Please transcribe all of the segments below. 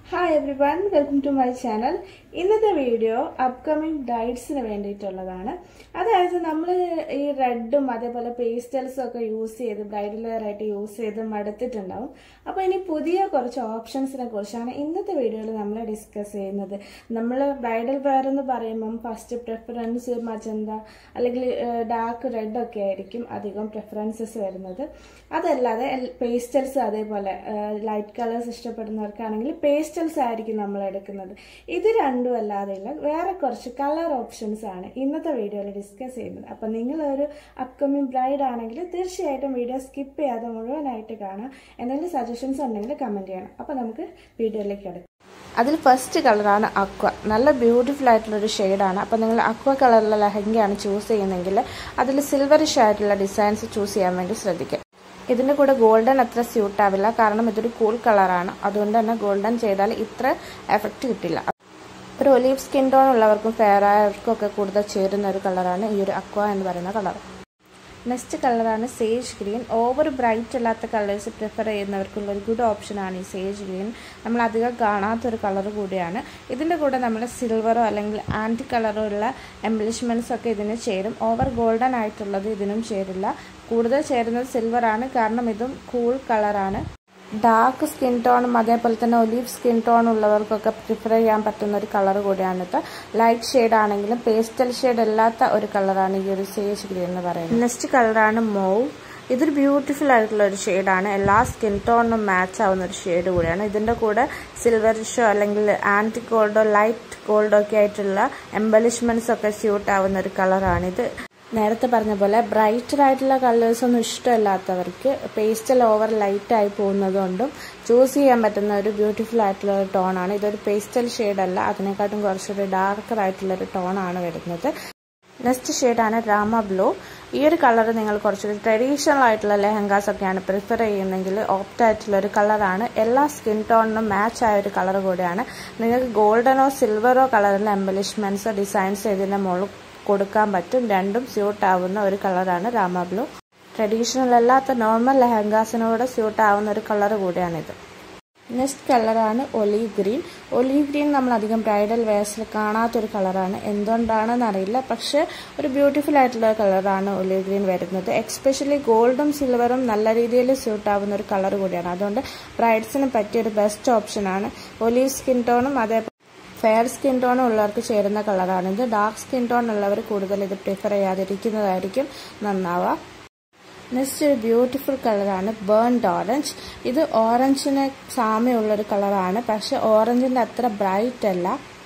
hi everyone welcome to my channel ഇന്നത്തെ video upcoming ബ്രൈഡ്സിന് വേണ്ടിയിട്ടുള്ളതാണ് അതായത് നമ്മൾ ഈ റെഡും അതേപോലെ പേസ്റ്റൽസും ഒക്കെ യൂസ് ചെയ്ത് ബ്രൈഡൽ വെയർ ആയിട്ട് യൂസ് ചെയ്ത് മടുത്തിട്ടുണ്ടാവും അപ്പോൾ ഇനി പുതിയ കുറച്ച് ഓപ്ഷൻസിനെ കുറിച്ചാണ് ഇന്നത്തെ വീഡിയോയിൽ നമ്മൾ ഡിസ്കസ് ചെയ്യുന്നത് നമ്മൾ ബ്രൈഡൽ വെയർ എന്ന് പറയുമ്പം ഫസ്റ്റ് പ്രിഫറൻസ് മജന്ത അല്ലെങ്കിൽ ഡാർക്ക് റെഡ് ഒക്കെ ആയിരിക്കും അധികം പ്രിഫറൻസസ് വരുന്നത് അതല്ലാതെ പേസ്റ്റൽസ് അതേപോലെ ലൈറ്റ് കളേഴ്സ് ഇഷ്ടപ്പെടുന്നവർക്കാണെങ്കിൽ പേസ്റ്റൽസ് ആയിരിക്കും നമ്മൾ എടുക്കുന്നത് ഇത് രണ്ടും അല്ലാതെയുള്ള വേറെ കുറച്ച് കളർ ഓപ്ഷൻസ് ആണ് ഇന്നത്തെ വീഡിയോയിൽ ഡിസ്കസ് ചെയ്യുന്നത് അപ്പം നിങ്ങളൊരു അപ്കമിങ് ബ്രൈഡ് ആണെങ്കിൽ തീർച്ചയായിട്ടും വീഡിയോ സ്കിപ്പ് ചെയ്യാതെ മുഴുവനായിട്ട് കാണാം എന്തെങ്കിലും സജഷൻസ് ഉണ്ടെങ്കിൽ കമൻറ്റ് ചെയ്യണം അപ്പോൾ നമുക്ക് വീഡിയോയിലേക്ക് എടുക്കാം അതിൽ ഫസ്റ്റ് കളറാണ് അക്വ നല്ല ബ്യൂട്ടിഫുൾ ആയിട്ടുള്ളൊരു ഷെയ്ഡാണ് അപ്പോൾ നിങ്ങൾ അക്വ കളറിലുള്ള ലെഹങ്കയാണ് ചൂസ് ചെയ്യുന്നതെങ്കിൽ അതിൽ സിൽവറിഷ് ആയിട്ടുള്ള ഡിസൈൻസ് ചൂസ് ചെയ്യാൻ വേണ്ടി ശ്രദ്ധിക്കുക ഇതിൻ്റെ കൂടെ ഗോൾഡൻ അത്ര സ്യൂട്ട് ആവില്ല കാരണം ഇതൊരു കൂൾ കളറാണ് അതുകൊണ്ട് തന്നെ ഗോൾഡൻ ചെയ്താൽ ഇത്ര എഫക്റ്റ് കിട്ടില്ല ഒരു ഒലീവ് സ്കിൻ ടോൺ ഉള്ളവർക്കും ഫെയർ ആയവർക്കും ഒക്കെ കൂടുതൽ ചേരുന്ന ഒരു കളറാണ് ഈ ഒരു അക്വ എന്ന് പറയുന്ന കളർ നെക്സ്റ്റ് കളറാണ് സേജ് ഗ്രീൻ ഓവർ ബ്രൈറ്റ് അല്ലാത്ത കളേഴ്സ് പ്രിഫർ ചെയ്യുന്നവർക്കുള്ള ഒരു ഗുഡ് ഓപ്ഷനാണ് ഈ സേജ് ഗ്രീൻ നമ്മൾ അധികം കാണാത്തൊരു കളർ കൂടിയാണ് ഇതിൻ്റെ കൂടെ നമ്മൾ സിൽവറോ അല്ലെങ്കിൽ ആൻറ്റി കളറോ ഉള്ള എംബ്ലിഷ്മെൻറ്റ്സ് ഒക്കെ ഇതിന് ചേരും ഓവർ ഗോൾഡൻ ആയിട്ടുള്ളത് ഇതിനും ചേരില്ല കൂടുതൽ ചേരുന്നത് സിൽവറാണ് കാരണം ഇതും കൂൾ കളറാണ് ഡാർക്ക് സ്കിൻ ടോണും അതേപോലെ തന്നെ ഒലീവ് സ്കിൻ ടോൺ ഉള്ളവർക്കൊക്കെ പ്രിഫർ ചെയ്യാൻ പറ്റുന്ന ഒരു കളർ കൂടിയാണിത് ലൈറ്റ് ഷെയ്ഡ് ആണെങ്കിലും പേസ്റ്റൽ ഷെയ്ഡ് അല്ലാത്ത ഒരു കളറാണ് ഈ ഒരു സേജ് ഗ്രീൻ എന്ന് പറയുന്നത് നെക്സ്റ്റ് കളറാണ് മോവ് ഇതൊരു ബ്യൂട്ടിഫുൾ ആയിട്ടുള്ള ഒരു ഷെയ്ഡാണ് എല്ലാ സ്കിൻ ടോണിനും മാച്ച് ആവുന്ന ഒരു ഷെയ്ഡ് കൂടിയാണ് ഇതിൻ്റെ കൂടെ സിൽവറിഷോ അല്ലെങ്കിൽ ആൻറ്റി ഗോൾഡോ ലൈറ്റ് ഗോൾഡോ ഒക്കെ ആയിട്ടുള്ള എംബലിഷ്മെൻറ്റ്സ് ഒക്കെ സ്യൂട്ട് ആവുന്ന ഒരു കളറാണിത് നേരത്തെ പറഞ്ഞ പോലെ ബ്രൈറ്റർ ആയിട്ടുള്ള കളേഴ്സ് ഒന്നും ഇഷ്ടമല്ലാത്തവർക്ക് പേസ്റ്റൽ ഓവർ ലൈറ്റ് ആയി പോകുന്നതുകൊണ്ടും ചൂസ് ചെയ്യാൻ പറ്റുന്ന ഒരു ബ്യൂട്ടിഫുൾ ആയിട്ടുള്ള ഒരു ടോണാണ് ഇതൊരു പേസ്റ്റൽ ഷെയ്ഡ് അല്ല അതിനെക്കാട്ടും കുറച്ചുകൂടി ഡാർക്കർ ആയിട്ടുള്ള ഒരു ടോണാണ് വരുന്നത് നെക്സ്റ്റ് ഷെയ്ഡാണ് രാമ ബ്ലൂ ഈ ഒരു കളർ നിങ്ങൾ കുറച്ചുകൂടി ട്രഡീഷണൽ ആയിട്ടുള്ള ലെഹങ്കാസ് ഒക്കെയാണ് പ്രിഫർ ചെയ്യുന്നെങ്കിൽ ഓപ്റ്റ് ആയിട്ടുള്ള ഒരു കളറാണ് എല്ലാ സ്കിൻ ടോണിനും മാച്ച് ആയ ഒരു കളർ കൂടിയാണ് നിങ്ങൾക്ക് ഗോൾഡനോ സിൽവറോ കളറിലെ എംബലിഷ്മെൻറ്റ്സോ ഡിസൈൻസ് ഇതിൻ്റെ മുകളിൽ കൊടുക്കാൻ പറ്റും രണ്ടും സ്യൂട്ട് ആവുന്ന ഒരു കളറാണ് രാമ ബ്ലൂ ട്രഡീഷണൽ അല്ലാത്ത നോർമൽ ലെഹങ്കാസിനോട് സ്യൂട്ട് ആവുന്ന ഒരു കളർ കൂടിയാണിത് നെക്സ്റ്റ് കളറാണ് ഒലീവ് ഗ്രീൻ ഒലീവ് ഗ്രീൻ നമ്മൾ അധികം ബ്രൈഡൽ വെയർസിൽ കാണാത്തൊരു കളറാണ് എന്തുകൊണ്ടാണെന്ന് അറിയില്ല പക്ഷേ ഒരു ബ്യൂട്ടിഫുൾ ആയിട്ടുള്ള കളറാണ് ഒലീവ് ഗ്രീൻ വരുന്നത് എക്സ്പെഷ്യലി ഗോൾഡും സിൽവറും നല്ല രീതിയിൽ സ്യൂട്ട് ആവുന്ന ഒരു കളർ കൂടിയാണ് അതുകൊണ്ട് ബ്രൈഡ്സിന് പറ്റിയ ഒരു ബെസ്റ്റ് ഓപ്ഷനാണ് ഒലീവ് സ്കിൻ ടോണും അതേപോലെ ഫെയർ സ്കിൻ ടോൺ ഉള്ളവർക്ക് ചേരുന്ന കളറാണിത് ഡാർക്ക് സ്കിൻ ടോൺ ഉള്ളവർ കൂടുതൽ ഇത് പ്രിഫർ ചെയ്യാതിരിക്കുന്നതായിരിക്കും നന്നാവുക നെക്സ്റ്റ് ഒരു ബ്യൂട്ടിഫുൾ കളറാണ് ബേൺഡ് ഓറഞ്ച് ഇത് ഓറഞ്ചിന് സാമ്യമുള്ളൊരു കളറാണ് പക്ഷെ ഓറഞ്ചിൻ്റെ അത്ര ബ്രൈറ്റ് അല്ല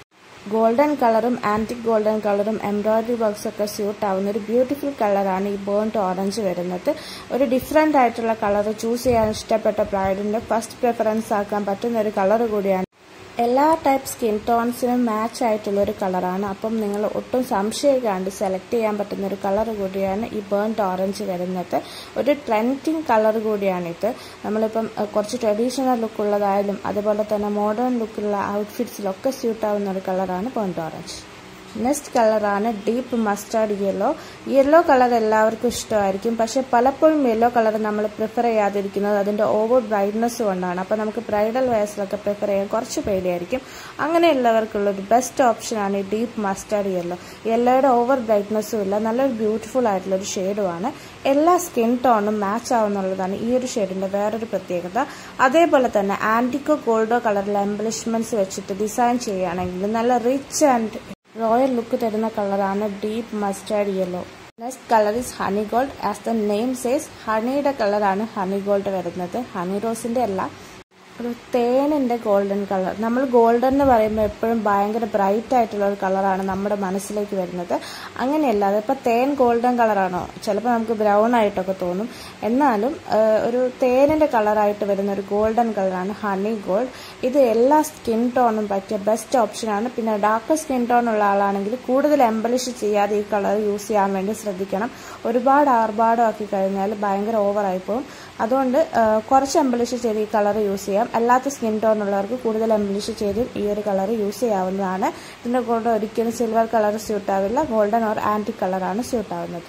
ഗോൾഡൻ കളറും ആൻറ്റിക് ഗോൾഡൻ കളറും എംബ്രോയിഡറി വർക്ക്സ് ഒക്കെ സ്യൂട്ട് ആവുന്ന ഒരു ബ്യൂട്ടിഫുൾ കളറാണ് ഈ ബേൺഡ് ഓറഞ്ച് വരുന്നത് ഒരു ഡിഫറെൻ്റ് ആയിട്ടുള്ള കളർ ചൂസ് ചെയ്യാൻ ഇഷ്ടപ്പെട്ട ബ്രൈഡിൻ്റെ ഫസ്റ്റ് പ്രിഫറൻസ് ആക്കാൻ പറ്റുന്ന ഒരു കളർ കൂടിയാണ് എല്ലാ ടൈപ്പ് സ്കിൻ ടോൺസിനും മാച്ച് ആയിട്ടുള്ള ഒരു കളറാണ് അപ്പം നിങ്ങൾ ഒട്ടും സംശയിക്കാണ്ട് സെലക്ട് ചെയ്യാൻ പറ്റുന്ന ഒരു കളർ കൂടിയാണ് ഈ ബേൺഡ് ഓറഞ്ച് വരുന്നത് ഒരു ട്രെൻഡിങ് കളർ കൂടിയാണിത് നമ്മളിപ്പം കുറച്ച് ട്രഡീഷണൽ ലുക്കുള്ളതായാലും അതുപോലെ തന്നെ മോഡേൺ ലുക്കുള്ള ഔട്ട്ഫിറ്റ്സിലൊക്കെ സ്യൂട്ട് ആവുന്ന ഒരു കളറാണ് ബേൺഡ് ഓറഞ്ച് നെക്സ്റ്റ് കളറാണ് deep mustard yellow yellow colour എല്ലാവർക്കും ഇഷ്ടമായിരിക്കും പക്ഷെ പലപ്പോഴും യെല്ലോ കളർ നമ്മൾ പ്രിഫർ ചെയ്യാതിരിക്കുന്നത് അതിൻ്റെ ഓവർ ബ്രൈറ്റ്നസ് കൊണ്ടാണ് അപ്പോൾ നമുക്ക് ബ്രൈഡൽ വെയർസിലൊക്കെ പ്രിഫർ ചെയ്യാൻ കുറച്ച് പേടിയായിരിക്കും അങ്ങനെയുള്ളവർക്കുള്ളൊരു ബെസ്റ്റ് ഓപ്ഷനാണ് ഈ ഡീപ്പ് മസ്റ്റാർഡ് യെല്ലോ യെല്ലോയുടെ ഓവർ ബ്രൈറ്റ്നസ്സും ഇല്ല നല്ലൊരു ബ്യൂട്ടിഫുൾ ആയിട്ടുള്ളൊരു ഷെയ്ഡുമാണ് എല്ലാ സ്കിൻ ടോണും മാച്ച് ആവുന്നുള്ളതാണ് ഈ ഒരു ഷെയ്ഡിൻ്റെ വേറൊരു പ്രത്യേകത അതേപോലെ തന്നെ ആൻറ്റിക്കോ ഗോൾഡോ കളറിലെ എംബ്ലിഷ്മെൻറ്റ്സ് വെച്ചിട്ട് ഡിസൈൻ ചെയ്യുകയാണെങ്കിൽ നല്ല റിച്ച് ആൻഡ് റോയൽ ലുക്ക് തരുന്ന കളറാണ് deep mustard yellow next colour is honey gold as the name says ഹണിയുടെ കളറാണ് ഹണി ഗോൾഡ് വരുന്നത് ഹണി റോസിൻ്റെ അല്ല ഒരു തേനിൻ്റെ ഗോൾഡൻ കളർ നമ്മൾ ഗോൾഡൻ എന്ന് പറയുമ്പോൾ എപ്പോഴും ഭയങ്കര ബ്രൈറ്റ് ആയിട്ടുള്ള ഒരു കളറാണ് നമ്മുടെ മനസ്സിലേക്ക് വരുന്നത് അങ്ങനെയല്ല അതിപ്പോൾ തേൻ ഗോൾഡൻ കളറാണോ ചിലപ്പോൾ നമുക്ക് ബ്രൗൺ ആയിട്ടൊക്കെ തോന്നും എന്നാലും ഒരു തേനിൻ്റെ കളറായിട്ട് വരുന്ന ഒരു ഗോൾഡൻ കളറാണ് ഹണി ഗോൾഡ് ഇത് എല്ലാ സ്കിൻ ടോണും പറ്റിയ ബെസ്റ്റ് ഓപ്ഷനാണ് പിന്നെ ഡാർക്ക് സ്കിൻ ടോൺ ഉള്ള ആളാണെങ്കിൽ കൂടുതൽ എംബലിഷ് ചെയ്യാതെ ഈ കളർ യൂസ് ചെയ്യാൻ വേണ്ടി ശ്രദ്ധിക്കണം ഒരുപാട് ആർഭാടം ആക്കി കഴിഞ്ഞാൽ ഭയങ്കര ഓവറായി പോകും അതുകൊണ്ട് കുറച്ച് എംബലിഷ് ചെയ്ത് ഈ കളർ യൂസ് ചെയ്യാം അല്ലാത്ത സ്കിൻ ടോൺ ഉള്ളവർക്ക് കൂടുതൽ എംബലിഷ് ചെയ്ത് ഈ ഒരു കളർ യൂസ് ചെയ്യാവുന്നതാണ് ഇതിൻ്റെ കൂടെ ഒരിക്കലും സിൽവർ കളർ സ്യൂട്ട് ആവില്ല ഗോൾഡൻ ഓർ ആൻറ്റിക് കളറാണ് സ്യൂട്ട് ആവുന്നത്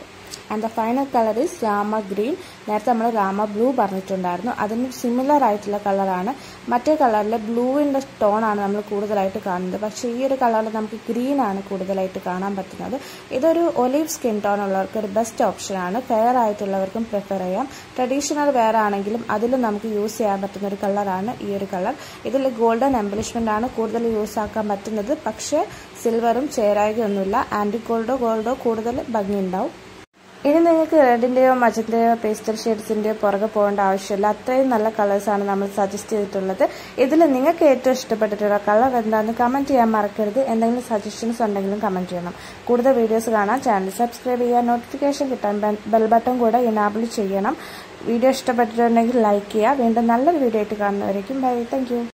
and the final colour is rama green നേരത്തെ നമ്മൾ രാമ ബ്ലൂ പറഞ്ഞിട്ടുണ്ടായിരുന്നു അതിന് സിമിലർ ആയിട്ടുള്ള കളറാണ് മറ്റേ കളറിൽ ബ്ലൂവിൻ്റെ ടോണാണ് നമ്മൾ കൂടുതലായിട്ട് കാണുന്നത് പക്ഷേ ഈ ഒരു കളറിൽ നമുക്ക് ഗ്രീൻ ആണ് കൂടുതലായിട്ട് കാണാൻ പറ്റുന്നത് ഇതൊരു ഒലീവ് സ്കിൻ ടോൺ ഉള്ളവർക്ക് ഒരു ബെസ്റ്റ് ഓപ്ഷനാണ് ഫെയർ ആയിട്ടുള്ളവർക്കും പ്രിഫർ ചെയ്യാം ട്രഡീഷണൽ വെയർ ആണെങ്കിലും അതിലും നമുക്ക് യൂസ് ചെയ്യാൻ പറ്റുന്ന ഒരു കളറാണ് ഈ ഒരു കളർ ഇതിൽ ഗോൾഡൻ എംബലിഷ്മെൻ്റ് ആണ് കൂടുതൽ യൂസ് ആക്കാൻ പറ്റുന്നത് പക്ഷേ സിൽവറും ചേരായികയൊന്നുമില്ല ആൻറ്റി ഗോൾഡോ ഗോൾഡോ കൂടുതൽ ഭംഗിയുണ്ടാവും ഇനി നിങ്ങൾക്ക് റെഡിൻ്റെയോ മജന്റെയോ പേസ്റ്റൽ ഷെയ്ഡ്സിൻ്റെയോ പുറകെ പോകേണ്ട ആവശ്യമില്ല അത്രയും നല്ല കളേഴ്സാണ് നമ്മൾ സജസ്റ്റ് ചെയ്തിട്ടുള്ളത് ഇതിൽ നിങ്ങൾക്ക് ഏറ്റവും ഇഷ്ടപ്പെട്ടിട്ടുള്ള കളർ എന്താണെന്ന് കമൻറ്റ് ചെയ്യാൻ മറക്കരുത് എന്തെങ്കിലും സജഷൻസ് ഉണ്ടെങ്കിലും കമൻറ്റ് ചെയ്യണം കൂടുതൽ വീഡിയോസ് കാണാൻ ചാനൽ സബ്സ്ക്രൈബ് ചെയ്യുക നോട്ടിഫിക്കേഷൻ കിട്ടാൻ ബെൽ ബട്ടൺ കൂടെ ഇനാബിൾ ചെയ്യണം വീഡിയോ ഇഷ്ടപ്പെട്ടിട്ടുണ്ടെങ്കിൽ ലൈക്ക് ചെയ്യുക വീണ്ടും നല്ലൊരു വീഡിയോ ആയിട്ട് കാണുന്നവരേക്കും ബൈ താങ്ക്